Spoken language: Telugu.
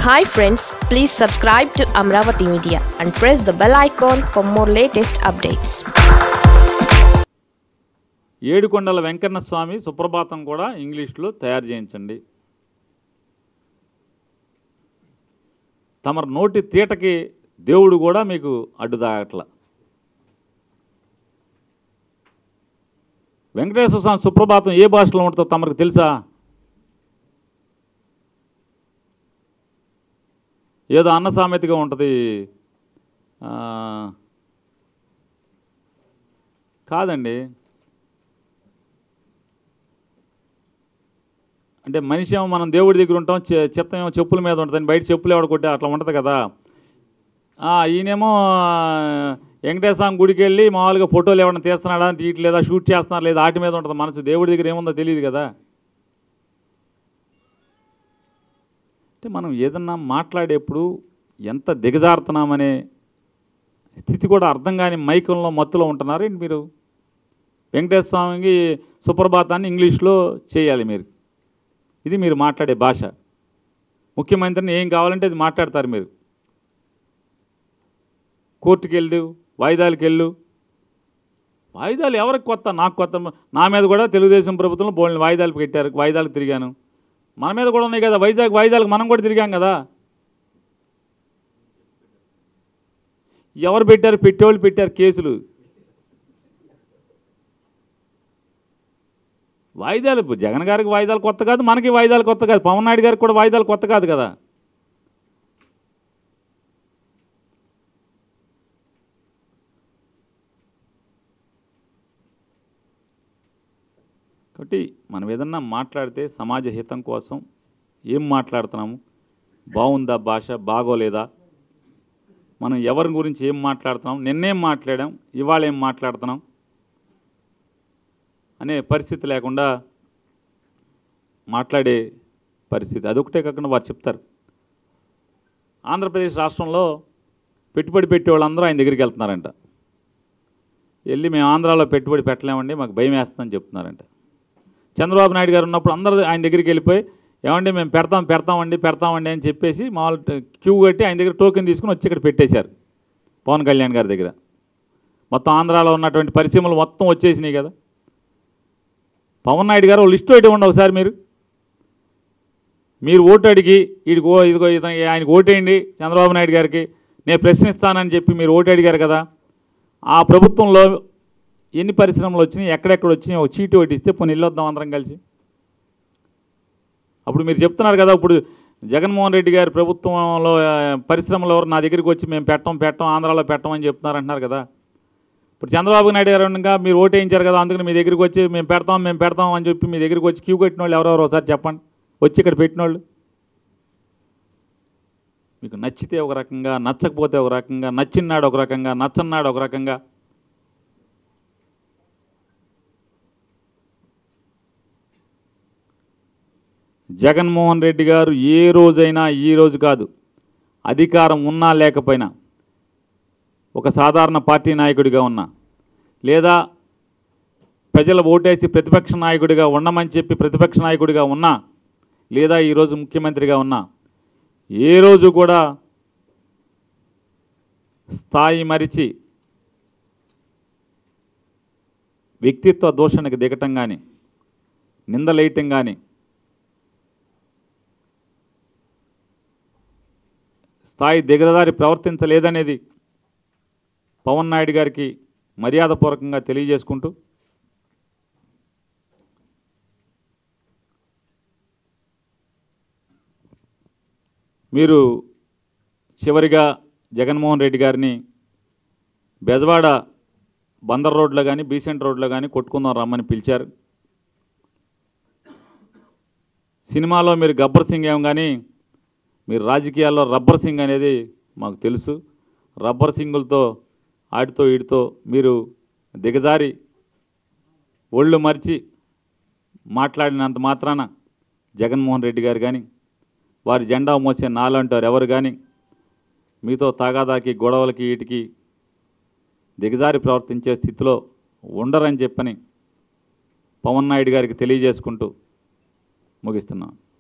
hi friends please subscribe to Amaravati media and press the bell icon for more latest updates Yedukondala Venkanna స్వామి సుప్రభాతం కూడా ఇంగ్లీష్లో తయారు చేయించండి తమ నోటి తీటకి దేవుడు కూడా మీకు అడ్డుదాగట్ల వెంకటేశ్వర స్వామి సుప్రభాతం ఏ భాషలో ఉంటుందో తమకు తెలుసా ఏదో అన్న సామెతగా ఉంటుంది ఆ, కాదండి అంటే మనిషి ఏమో మనం దేవుడి దగ్గర ఉంటాం చె- చిత్తం ఏమో చెప్పుల మీద ఉంటుంది బయట చెప్పులు ఎవడ కొట్టే అట్లా ఉంటుంది కదా ఆ, ఈయనేమో వెంకటేశ్వర స్వామి గుడికి వెళ్ళి మామూలుగా ఫోటోలు ఎవరైనా తీస్తున్నాడా తీయట్లేదా షూట్ చేస్తున్నారు లేదా ఆటి మీద ఉంటుంది మనసు దేవుడి దగ్గర ఏముందో తెలియదు కదా అంటే మనం ఏదన్నా మాట్లాడేప్పుడు ఎంత దిగజారుతున్నామనే స్థితి కూడా అర్థం కాని మైకంలో మత్తులో ఉంటున్నారు ఏంటి మీరు వెంకటేశ్వర స్వామికి సుప్రభాతాన్ని ఇంగ్లీష్లో చేయాలి మీరు ఇది మీరు మాట్లాడే భాష ముఖ్యమంత్రిని ఏం కావాలంటే అది మాట్లాడతారు మీరు కోర్టుకి వెళ్ళు వాయిదాలకు వెళ్ళు వాయిదాలు ఎవరికి కొత్త నాకు కొత్త నా మీద కూడా తెలుగుదేశం ప్రభుత్వంలో బోల్ని వాయిదాలు పెట్టారు వాయిదాలకు తిరిగాను మన మీద కూడా ఉన్నాయి కదా వైజాగ్ వాయిదాలకు మనం కూడా తిరిగాం కదా ఎవరు పెట్టారు పెట్టేవాళ్ళు పెట్టారు కేసులు వాయిదాలు ఇప్పుడు జగన్ గారికి వాయిదాలు కొత్త కాదు మనకి వాయిదాలు కొత్త కాదు పవన్ నాయుడు గారికి కూడా వాయిదాలు కొత్త కాదు కదా కాబట్టి మనం ఏదన్నా మాట్లాడితే సమాజ హితం కోసం ఏం మాట్లాడుతున్నాము బాగుందా భాష బాగోలేదా మనం ఎవరి గురించి ఏం మాట్లాడుతున్నాం నిన్నేం మాట్లాడాం ఇవాళ ఏం మాట్లాడుతున్నాం అనే పరిస్థితి లేకుండా మాట్లాడే పరిస్థితి అదొకటే కాకుండా వారు చెప్తారు ఆంధ్రప్రదేశ్ రాష్ట్రంలో పెట్టుబడి పెట్టే వాళ్ళందరూ ఆయన దగ్గరికి వెళ్తున్నారంట వెళ్ళి మేము ఆంధ్రాలో పెట్టుబడి పెట్టలేమండి మాకు భయం వేస్తుందని చెప్తున్నారంట చంద్రబాబు నాయుడు గారు ఉన్నప్పుడు అందరూ ఆయన దగ్గరికి వెళ్ళిపోయి ఏమండి మేము పెడతాం పెడతామండి పెడతామండి అని చెప్పేసి మామూలు క్యూ కట్టి ఆయన దగ్గర టోకెన్ తీసుకుని వచ్చి ఇక్కడ పెట్టేశారు పవన్ కళ్యాణ్ గారి దగ్గర మొత్తం ఆంధ్రాలో ఉన్నటువంటి పరిశ్రమలు మొత్తం వచ్చేసినాయి కదా పవన్ నాయుడు గారు లిస్ట్ ఒకటి ఇవ్వండి ఒకసారి మీరు మీరు ఓటు అడిగి వీడికి ఓ ఇదిగో ఇతను ఆయనకు ఓటేయండి చంద్రబాబు నాయుడు గారికి నేను ప్రశ్నిస్తానని చెప్పి మీరు ఓటు అడిగారు కదా ఆ ప్రభుత్వంలో ఎన్ని పరిశ్రమలు వచ్చినాయి ఎక్కడెక్కడ వచ్చినాయి ఒక చీటు ఒకటి ఇస్తే పోనీ వెళ్ళొద్దాం అందరం కలిసి అప్పుడు మీరు చెప్తున్నారు కదా ఇప్పుడు జగన్మోహన్ రెడ్డి గారి ప్రభుత్వంలో ఆ, పరిశ్రమలు ఎవరు నా దగ్గరికి వచ్చి మేము పెట్టం పెట్టం ఆంధ్రాలో పెట్టం అని చెప్తున్నారు అంటున్నారు కదా ఇప్పుడు చంద్రబాబు నాయుడు గారు ఉండగా మీరు ఓటేయించారు కదా అందుకని మీ దగ్గరికి వచ్చి మేము పెడతాం మేము పెడతాం అని చెప్పి మీ దగ్గరికి వచ్చి క్యూ కట్టిన వాళ్ళు ఎవరెవరో ఒకసారి చెప్పండి వచ్చి ఇక్కడ పెట్టిన వాళ్ళు మీకు నచ్చితే ఒక రకంగా నచ్చకపోతే ఒక రకంగా నచ్చినాడు ఒక రకంగా నచ్చన్నాడు ఒక రకంగా జగన్మోహన్ రెడ్డి గారు ఏ రోజైనా ఈ రోజు కాదు అధికారం ఉన్నా లేకపోయినా ఒక సాధారణ పార్టీ నాయకుడిగా ఉన్నా లేదా ప్రజలు ఓటేసి ప్రతిపక్ష నాయకుడిగా ఉండమని చెప్పి ప్రతిపక్ష నాయకుడిగా ఉన్నా లేదా ఈరోజు ముఖ్యమంత్రిగా ఉన్నా ఏ రోజు కూడా స్థాయి మరిచి వ్యక్తిత్వ దూషణకు దిగటం కానీ నిందలేయటం కానీ స్థాయి దిగదారి ప్రవర్తించలేదనేది పవన్ నాయుడు గారికి మర్యాదపూర్వకంగా తెలియజేసుకుంటూ మీరు చివరిగా జగన్మోహన్ రెడ్డి గారిని బెజవాడ బందర్ రోడ్లో కానీ బీసెంట్ రోడ్లో కానీ కొట్టుకుందాం రమ్మని పిలిచారు సినిమాలో మీరు గబ్బర్ సింగ్ ఏం కానీ మీరు రాజకీయాల్లో రబ్బర్ సింగ్ అనేది మాకు తెలుసు రబ్బర్ సింగులతో ఆటితో వీటితో మీరు దిగజారి ఒళ్ళు మరిచి మాట్లాడినంత మాత్రాన జగన్మోహన్ రెడ్డి గారు కానీ వారి జెండా మోసే నాలంటారు ఎవరు కానీ మీతో తాగాదాకి గొడవలకి వీటికి దిగజారి ప్రవర్తించే స్థితిలో ఉండరని చెప్పని పవన్ నాయుడు గారికి తెలియజేసుకుంటూ ముగిస్తున్నాను